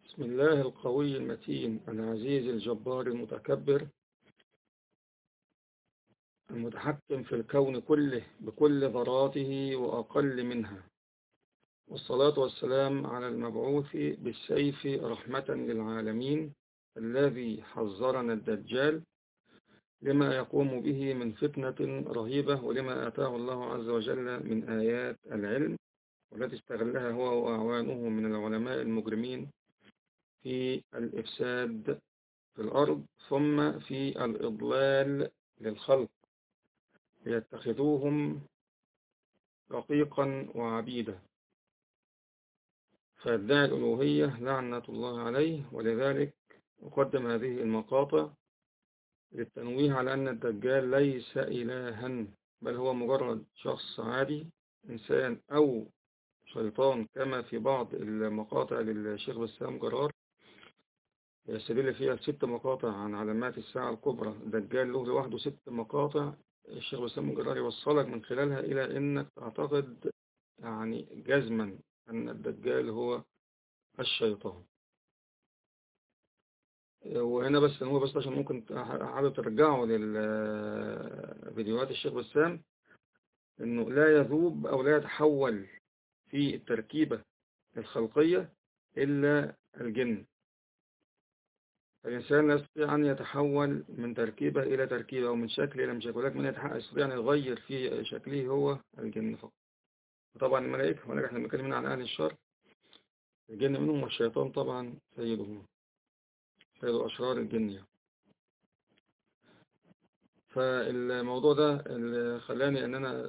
بسم الله القوي المتين العزيز الجبار المتكبر المتحكم في الكون كله بكل ذراته وأقل منها والصلاة والسلام على المبعوث بالسيف رحمة للعالمين الذي حذرنا الدجال لما يقوم به من فتنة رهيبة ولما آتاه الله عز وجل من آيات العلم والتي استغلها هو وأعوانه من العلماء المجرمين في الإفساد في الأرض ثم في الإضلال للخلق ليتخذوهم رقيقا وعبيدا فيدعي الألوهية لعنة الله عليه ولذلك أقدم هذه المقاطع للتنويه على أن الدجال ليس إلها بل هو مجرد شخص عادي إنسان أو شيطان كما في بعض المقاطع للشيخ بسام جرار يستدل فيها ست مقاطع عن علامات الساعة الكبرى الدجال له لوحده ست مقاطع الشيخ بسام الجرار يوصلك من خلالها إلى أنك تعتقد يعني جزما أن الدجال هو الشيطان وهنا بس هو بس عشان ممكن حابب ترجعوا للفيديوهات الشيخ بسام انه لا يذوب او لا يتحول في التركيبة الخلقية الا الجن الإنسان لا يستطيع أن يتحول من تركيبة إلى تركيبة أو من شكل إلى من شكل ولكن من يستطيع أن يغير في شكله هو الجن فقط وطبعا الملائكة ولكن احنا بنتكلم عن أهل الشر الجن منهم والشيطان طبعا سيدهم سيد أشرار الجن يعني. فالموضوع ده اللي خلاني أن أنا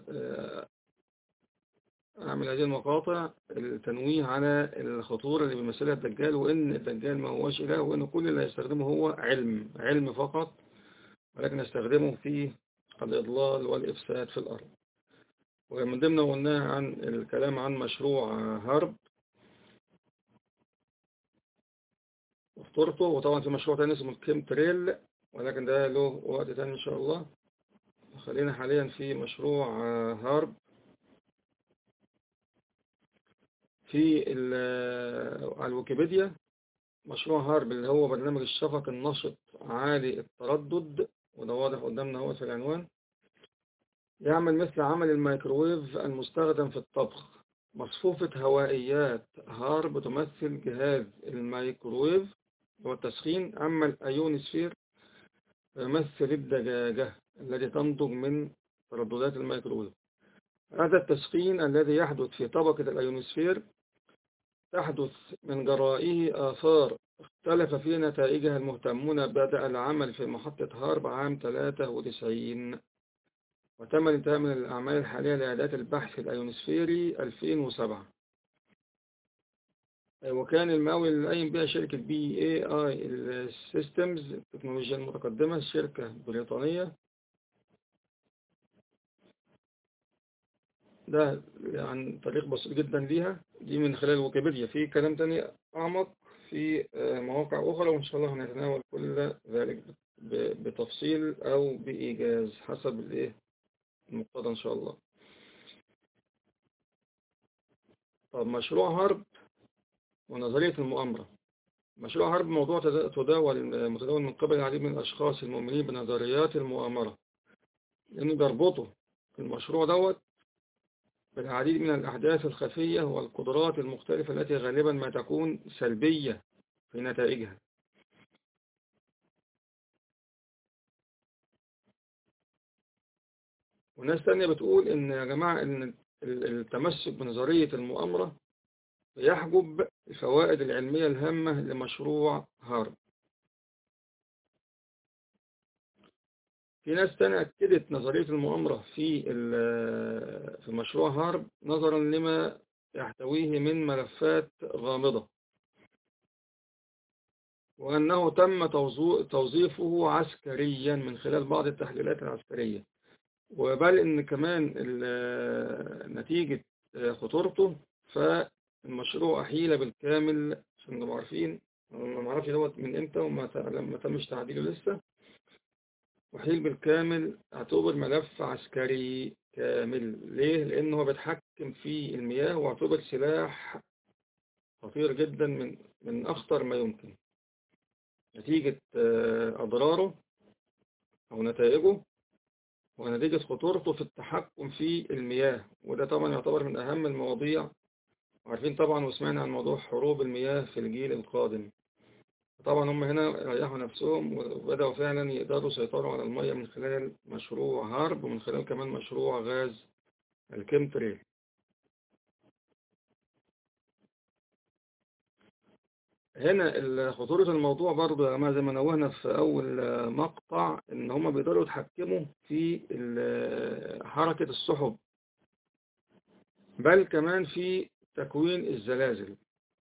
أعمل هذه المقاطع التنويه على الخطورة اللي بيمثلها الدجال وإن الدجال ما هوش إله وإن كل اللي هيستخدمه هو علم علم فقط ولكن يستخدمه في الإضلال والإفساد في الأرض ومن ضمن قلناها عن الكلام عن مشروع هرب وخطورته وطبعا في مشروع تاني اسمه الكيم تريل ولكن ده له وقت تاني إن شاء الله خلينا حاليا في مشروع هارب في على الويكيبيديا مشروع هارب اللي هو برنامج الشفق النشط عالي التردد وده واضح قدامنا هو في العنوان يعمل مثل عمل الميكروويف المستخدم في الطبخ مصفوفة هوائيات هارب تمثل جهاز الميكروويف والتسخين أما الأيونسفير يمثل الدجاجة التي تنتج من ترددات الميكروويف هذا التسخين الذي يحدث في طبقة الأيونسفير تحدث من جرائه آثار اختلف في نتائجها المهتمون بدأ العمل في محطة هارب عام 93 وتم الانتهاء من الأعمال الحالية لإعداد البحث الأيونسفيري 2007 وكان المقاول اللي قايم بها شركة بي اي اي السيستمز التكنولوجيا المتقدمة شركة بريطانية ده عن طريق بسيط جدا ليها دي من خلال ويكيبيديا في كلام تاني أعمق في مواقع أخرى وإن شاء الله هنتناول كل ذلك بتفصيل أو بإيجاز حسب الإيه المقتضى إن شاء الله طب مشروع هرب ونظرية المؤامرة مشروع هرب موضوع تداول متداول من قبل العديد من الأشخاص المؤمنين بنظريات المؤامرة لأنه بيربطوا المشروع دوت بالعديد من الأحداث الخفية والقدرات المختلفة التي غالبا ما تكون سلبية في نتائجها وناس تانية بتقول إن يا جماعة إن التمسك بنظرية المؤامرة يحجب الفوائد العلمية الهامة لمشروع هارب في ناس تانية أكدت نظرية المؤامرة في في مشروع هارب نظرا لما يحتويه من ملفات غامضة وأنه تم توظيفه عسكريا من خلال بعض التحليلات العسكرية وبل إن كمان نتيجة خطورته فالمشروع أحيل بالكامل عشان نبقى عارفين ما اعرفش دوت من امتى وما ما تمش تعديله لسه وحيل بالكامل اعتبر ملف عسكري كامل ليه؟ لأنه هو بيتحكم في المياه واعتبر سلاح خطير جدا من من أخطر ما يمكن نتيجة أضراره أو نتائجه ونتيجة خطورته في التحكم في المياه وده طبعا يعتبر من أهم المواضيع وعارفين طبعا وسمعنا عن موضوع حروب المياه في الجيل القادم طبعا هم هنا ريحوا نفسهم وبدأوا فعلا يقدروا يسيطروا على المياه من خلال مشروع هارب ومن خلال كمان مشروع غاز الكيمتريل هنا خطورة الموضوع برضه يا جماعة زي ما نوهنا في أول مقطع إن هما بيقدروا يتحكموا في حركة السحب بل كمان في تكوين الزلازل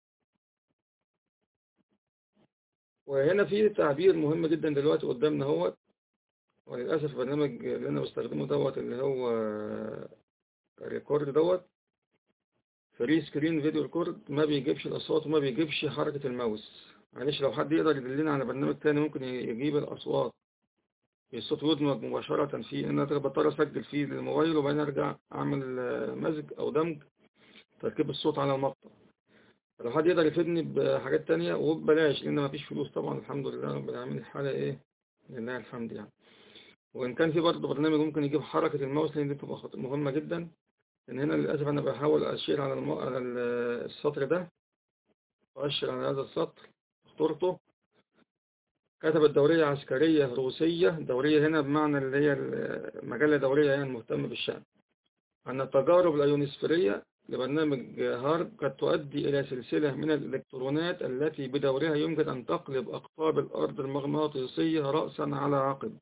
وهنا في تعبير مهم جدا دلوقتي قدامنا هو وللأسف البرنامج اللي أنا بستخدمه دوت اللي هو الريكورد دوت فري سكرين فيديو ريكورد ما بيجيبش الأصوات وما بيجيبش حركة الماوس معلش لو حد يقدر يدلنا على برنامج تاني ممكن يجيب الأصوات الصوت يدمج مباشرة فيه أنا بضطر أسجل فيه للموبايل وبعدين أرجع أعمل مزج أو دمج تركيب الصوت على المقطع لو حد يقدر يفيدني بحاجات تانية وببلاش لأن مفيش فلوس طبعا الحمد لله رب العالمين الحالة إيه لله الحمد يعني وإن كان في برضه برنامج ممكن يجيب حركة الماوس لأن دي بتبقى مهمة جدا إن هنا للأسف أنا بحاول أشير على الم... على السطر ده وأشير على هذا السطر خطورته كتبت دورية عسكرية روسية دورية هنا بمعنى اللي هي مجلة دورية يعني مهتمة بالشأن أن التجارب الأيونسفيرية لبرنامج هارب قد تؤدي إلى سلسلة من الإلكترونات التي بدورها يمكن أن تقلب أقطاب الأرض المغناطيسية رأسا على عقب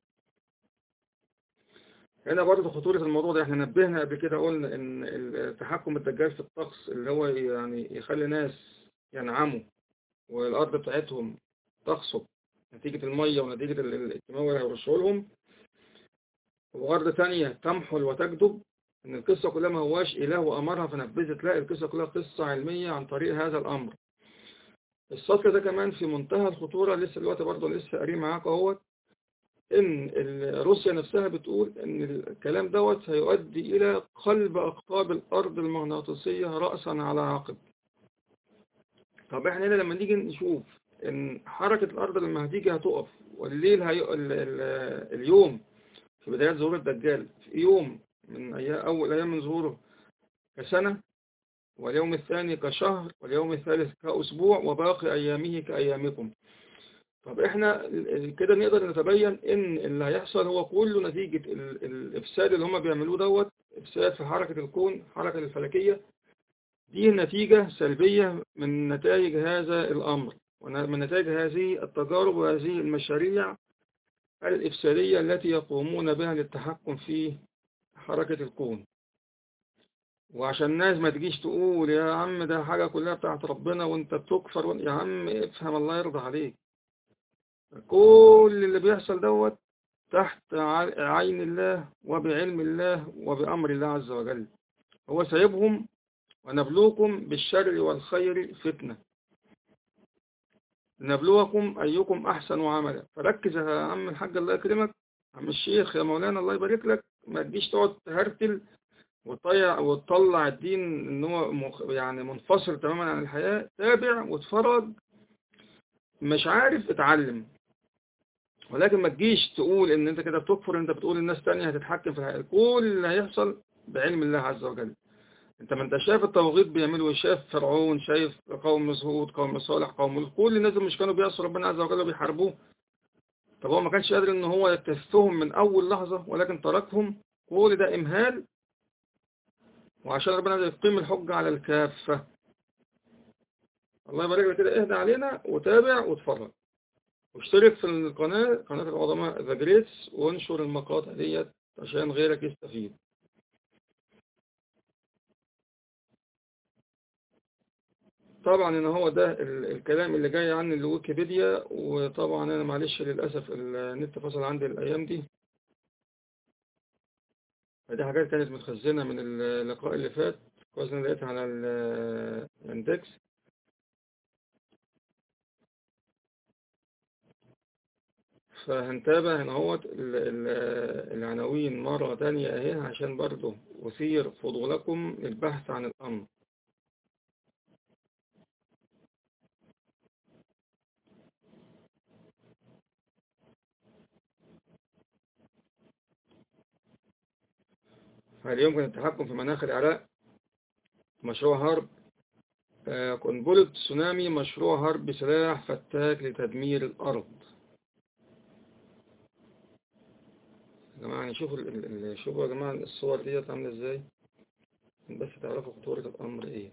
هنا برضه خطورة الموضوع ده احنا نبهنا قبل كده قلنا ان التحكم الدجال في الطقس اللي هو يعني يخلي ناس ينعموا والأرض بتاعتهم تخصب نتيجة المية ونتيجة الكيماوي اللي هيرشوا لهم وأرض تانية تمحل وتكذب ان القصة كلها ما هواش اله وامرها فنفذت لا القصة كلها قصة علمية عن طريق هذا الامر السطر ده كمان في منتهى الخطورة لسه الوقت برضه لسه قريب معاك اهوت ان روسيا نفسها بتقول ان الكلام دوت هيؤدي الى قلب اقطاب الارض المغناطيسية رأسا على عقب طب احنا هنا لما نيجي نشوف ان حركة الارض لما هتيجي هتقف والليل هي... ال... ال... اليوم في بدايات ظهور الدجال في يوم من أيام أول أيام من ظهوره كسنة واليوم الثاني كشهر واليوم الثالث كأسبوع وباقي أيامه كأيامكم طب احنا كده نقدر نتبين ان اللي هيحصل هو كله نتيجة الافساد اللي هم بيعملوه دوت افساد في حركة الكون حركة الفلكية دي نتيجة سلبية من نتائج هذا الامر ومن نتائج هذه التجارب وهذه المشاريع الإفسادية التي يقومون بها للتحكم في حركة الكون وعشان الناس ما تجيش تقول يا عم ده حاجة كلها بتاعت ربنا وانت بتكفر يا عم افهم الله يرضى عليك كل اللي بيحصل دوت تحت عين الله وبعلم الله وبأمر الله عز وجل هو سيبهم ونبلوكم بالشر والخير فتنة نبلوكم أيكم أحسن عملا فركز يا عم الحاج الله يكرمك عم الشيخ يا مولانا الله يبارك لك ما تجيش تقعد تهرتل وتطيع وتطلع الدين ان هو يعني منفصل تماما عن الحياة تابع واتفرج مش عارف اتعلم ولكن ما تجيش تقول ان انت كده بتكفر انت بتقول الناس تانية هتتحكم في الحياة كل اللي هيحصل بعلم الله عز وجل انت ما انت شايف التوغيط بيعملوا شايف فرعون شايف قوم هود قوم صالح قوم كل الناس مش كانوا بيعصوا ربنا عز وجل وبيحاربوه طب هو ما كانش قادر ان هو يكتفهم من اول لحظة ولكن تركهم كل ده امهال وعشان ربنا يقيم الحجة على الكافة الله يبارك لك كده اهدى علينا وتابع واتفرج واشترك في القناة قناة العظماء ذا جريتس وانشر المقاطع ديت عشان غيرك يستفيد طبعا ان هو ده الكلام اللي جاي عن الويكيبيديا وطبعا انا معلش للأسف النت فصل عندي الايام دي فدي حاجات كانت متخزنة من اللقاء اللي فات كويس انا لقيتها على الاندكس فهنتابع هنا هو العناوين مرة تانية اهي عشان برضو أثير فضولكم للبحث عن الأمر هل يمكن التحكم في مناخ العراق مشروع هرب آه، قنبلة تسونامي مشروع هرب سلاح فتاك لتدمير الأرض يا جماعة نشوف شوفوا يا جماعة الصور ديت عاملة ازاي بس تعرفوا خطورة الأمر ايه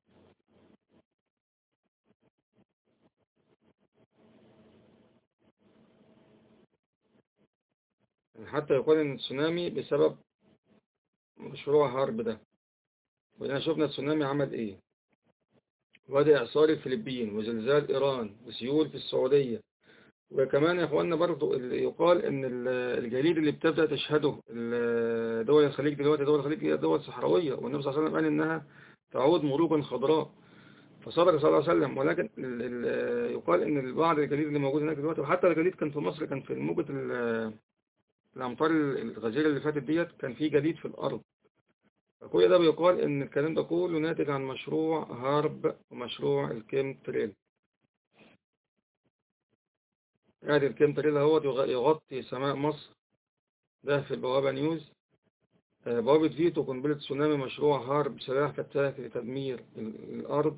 حتى يقول ان التسونامي بسبب مشروع هرب ده وهنا شفنا التسونامي عمل ايه وادي اعصار الفلبين وزلزال ايران وسيول في السعودية وكمان يا اخواننا برضو يقال ان الجليد اللي بتبدأ تشهده دول الخليج دلوقتي دول الخليج هي دول صحراوية والنبي صلى الله عليه وسلم قال انها تعود مروبا خضراء فصدق صلى الله عليه وسلم ولكن يقال ان بعض الجليد اللي موجود هناك دلوقتي وحتى الجليد كان في مصر كان في موجة الامطار الغزيرة اللي فاتت ديت كان في جديد في الارض فكل ده بيقال ان الكلام ده كله ناتج عن مشروع هارب ومشروع الكيم تريل ادي الكيم تريل اهوت يغطي سماء مصر ده في البوابة نيوز آه، بوابة فيتو قنبلة تسونامي مشروع هارب سلاح فتاك لتدمير الأرض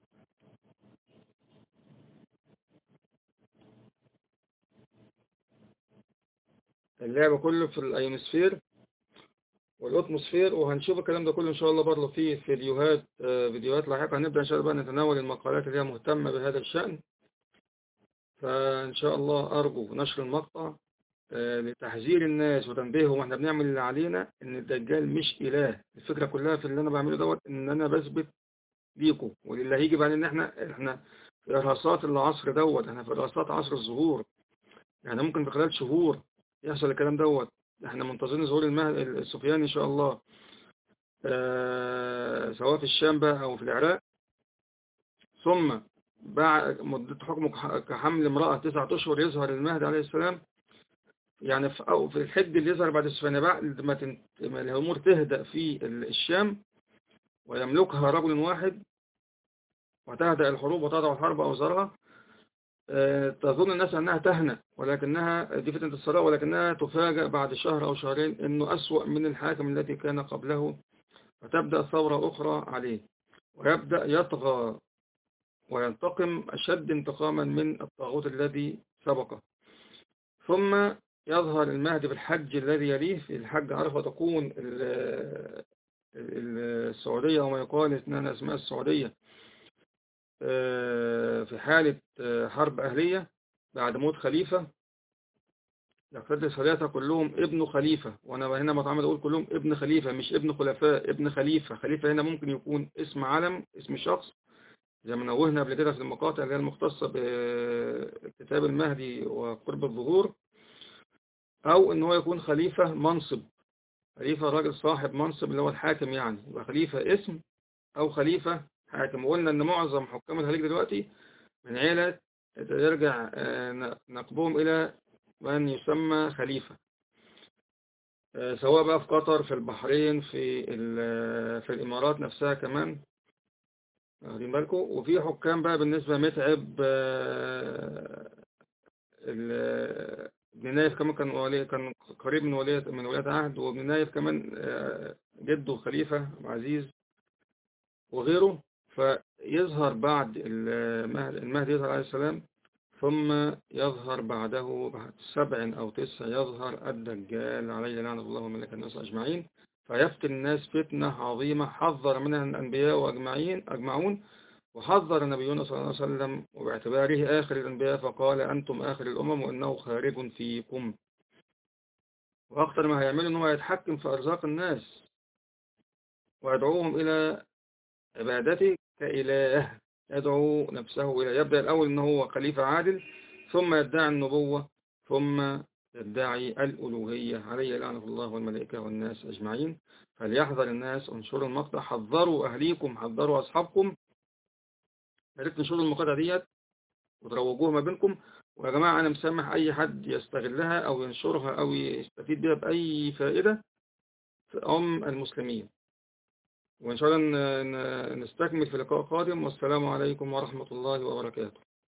اللعب كله في الايونسفير والاتموسفير وهنشوف الكلام ده كله ان شاء الله برضه في فيديوهات آه، فيديوهات لاحقة هنبدأ ان شاء الله بقى نتناول المقالات اللي هي مهتمة بهذا الشأن فان شاء الله ارجو نشر المقطع آه، لتحذير الناس وتنبيههم واحنا بنعمل اللي علينا ان الدجال مش اله الفكرة كلها في اللي انا بعمله دوت ان انا بثبت ليكم واللي هيجي بعدين ان احنا احنا في ارهاصات العصر دوت احنا في ارهاصات عصر الظهور يعني ممكن في خلال شهور يحصل الكلام دوت احنا منتظرين ظهور المهد السفياني ان شاء الله اه سواء في الشام بقى او في العراق ثم بعد مدة حكمه كحمل امرأة تسعة اشهر يظهر المهدي عليه السلام يعني في, أو في الحد اللي يظهر بعد السفيانة بعد ما, تنت... ما الأمور تهدأ في الشام ويملكها رجل واحد وتهدأ الحروب وتضع الحرب أوزارها آه، تظن الناس أنها تهنى ولكنها دي فتنة الصلاة ولكنها تفاجأ بعد شهر أو شهرين أنه أسوأ من الحاكم الذي كان قبله فتبدأ ثورة أخرى عليه ويبدأ يطغى وينتقم أشد انتقاما من الطاغوت الذي سبقه ثم يظهر المهدي في الحج الذي يليه في الحج عرفة تكون السعودية وما يقال اثنان اسماء السعودية آه، في حالة آه، حرب أهلية بعد موت خليفة يقتدي الثلاثة كلهم ابن خليفة وأنا هنا متعمد أقول كلهم ابن خليفة مش ابن خلفاء ابن خليفة خليفة هنا ممكن يكون اسم علم اسم شخص زي ما نوهنا قبل كده في المقاطع اللي هي المختصة بكتاب المهدي وقرب الظهور أو إن هو يكون خليفة منصب خليفة راجل صاحب منصب اللي هو الحاكم يعني يبقى خليفة اسم أو خليفة حاكم وقلنا ان معظم حكام الخليج دلوقتي من عيلة يرجع آه، نقبهم الى من يسمى خليفة آه، سواء بقى في قطر في البحرين في في الامارات نفسها كمان واخدين بالكم وفي حكام بقى بالنسبة متعب آه، ابن نايف كمان كان ولي كان قريب من ولية من ولية عهد وابن نايف كمان جده خليفة عزيز وغيره فيظهر بعد المهدي يظهر عليه السلام ثم يظهر بعده بعد سبع أو تسع يظهر الدجال عليه لعنة الله وملك الناس أجمعين فيفتن الناس فتنة عظيمة حذر منها الأنبياء وأجمعين أجمعون وحذر نبينا صلى الله عليه وسلم وباعتباره آخر الأنبياء فقال أنتم آخر الأمم وإنه خارج فيكم وأخطر ما هيعمله أنه يتحكم في أرزاق الناس ويدعوهم إلى عبادته كإله يدعو نفسه إلى يبدأ الأول أنه هو خليفة عادل ثم يدعي النبوة ثم يدعي الألوهية عليه لعنة الله والملائكة والناس أجمعين فليحذر الناس انشروا المقطع حذروا أهليكم حذروا أصحابكم ياريت تنشروا المقاطع ديت وتروجوها ما بينكم ويا جماعة أنا مسامح أي حد يستغلها أو ينشرها أو يستفيد بها بأي فائدة في أم المسلمين وإن شاء الله نستكمل في لقاء قادم والسلام عليكم ورحمة الله وبركاته